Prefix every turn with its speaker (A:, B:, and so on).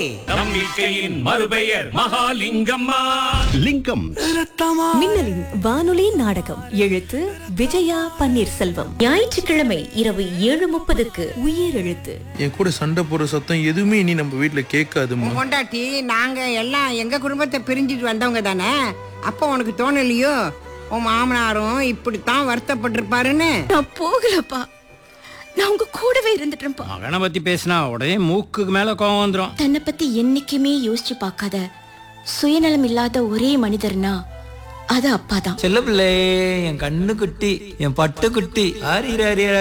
A: நம்பிக்கையின் மறுபெயர் மகாலிங்கம்மா
B: லிங்கம்
C: மின்னலின் வானொலி நாடகம் எழுத்து விஜயா பன்னீர்செல்வம் ஞாயிற்றுக்கிழமை இரவு ஏழு முப்பதுக்கு உயிர் எழுத்து
D: என் கூட சண்டை போடுற சத்தம் எதுவுமே இனி நம்ம வீட்ல கேட்காதும்மா
E: உன் பொண்டாட்டி நாங்க எல்லாம் எங்க குடும்பத்தை பிரிஞ்சிட்டு வந்தவங்க தானே அப்போ உனக்கு தோணலையோ உன் மாமனாரும் இப்படித்தான் வருத்தப்பட்டிருப்பாருன்னு
F: நான் போகலப்பா நான் உங்க கூடவே இருந்துட்டேன்ப்பா
G: மகனை பத்தி பேசினா உடனே மூக்குக்கு மேல கோவம் வந்துரும்
F: தன்னை பத்தி என்னைக்குமே யோசிச்சு பார்க்காத சுயநலம் இல்லாத ஒரே மனிதர்னா அது அப்பாதான்
H: செல்ல பிள்ளை என் கண்ணு குட்டி என் பட்டு குட்டி ஆரி ஆரி